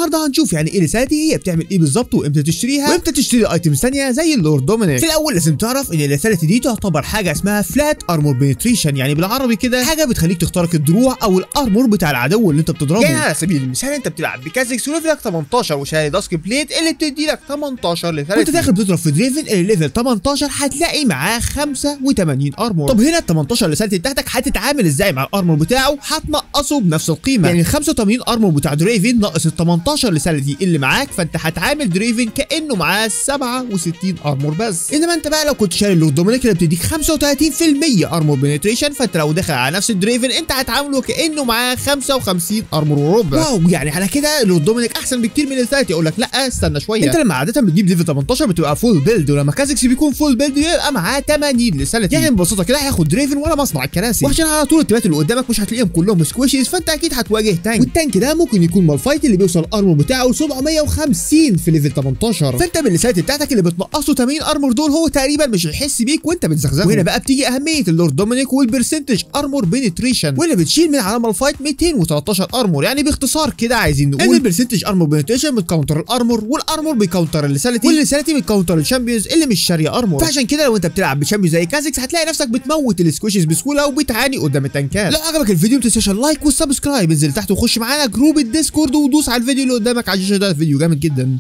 النهارده هنشوف يعني ايه لسالتي هي بتعمل ايه بالظبط وامتى تشتريها وامتى تشتري ايتمز ثانيه زي اللورد دومينيك في الاول لازم تعرف ان لسالتي دي تعتبر حاجه اسمها فلات ارمور بنتريشن يعني بالعربي كده حاجه بتخليك تخترق الدروع او الارمور بتاع العدو اللي انت بتضربه يعني على سبيل المثال انت بتلعب بكازكس وليفلك 18 وشايل داسك بليد اللي بتدي لك 18 لثالث وانت داخل بتضرب في دريفن اللي ليفل 18 هتلاقي معاه 85 ارمور طب هنا ال 18 لسالتي بتاعتك هتتعامل ازاي مع الارمور بتاعه هتنقصه بنفس القيمه يعني ال 85 ارمور بتاع دريفن ناقص ال 18 لسالتي اللي معاك فانت هتعامل دريفن كانه معاه 67 ارمور بس انما انت بقى لو كنت شاري اللورد دومينيك اللي بتديك 35% ارمور بنتريشن فانت لو داخل على نفس الدريفن انت هتعامله كانه معاه 55 ارمور وربع واو يعني على كده اللورد دومينيك احسن بكتير من الثالثي اقول لك لا استنى شويه انت لما عاده بتجيب ليفل 18 بتبقى فول بيلد ولما كازكس بيكون فول بيلد بيبقى معاه 80 لسالتي يعني ببساطه كده هياخد دريفن ولا مصنع الكراسي وعشان على طول التيمات اللي قدامك مش هتلاقيهم كلهم سكويشيز فانت اكيد هتواجه تانك والتانك ده ممكن يكون مالفايت اللي بيوصل الارمور بتاعه 750 في ليفل 18 فانت باللسات بتاعتك اللي بتنقصه 80 ارمور دول هو تقريبا مش هيحس بيك وانت بتزغزغه وهنا بقى بتيجي اهميه اللورد دومينيك والبرسنتج ارمور بنتريشن واللي بتشيل من على مالفايت 213 ارمور يعني باختصار كده عايزين نقول ان البرسنتج ارمور بنتريشن بتكونتر الارمور والارمور بيكونتر الليساليتي والليساليتي بتكونتر الشامبيونز اللي مش شاريه ارمور فعشان كده لو انت بتلعب بشامبيون زي كازكس هتلاقي نفسك بتموت السكويشز بسهوله وبتعاني قدام التنكات لو عجبك الفيديو ما تنساش اللايك والسبسكرايب انزل تحت وخش معانا جروب الديسكورد ودوس على الفيديو اللي قدامك على الشاشه ده الفيديو جامد جدا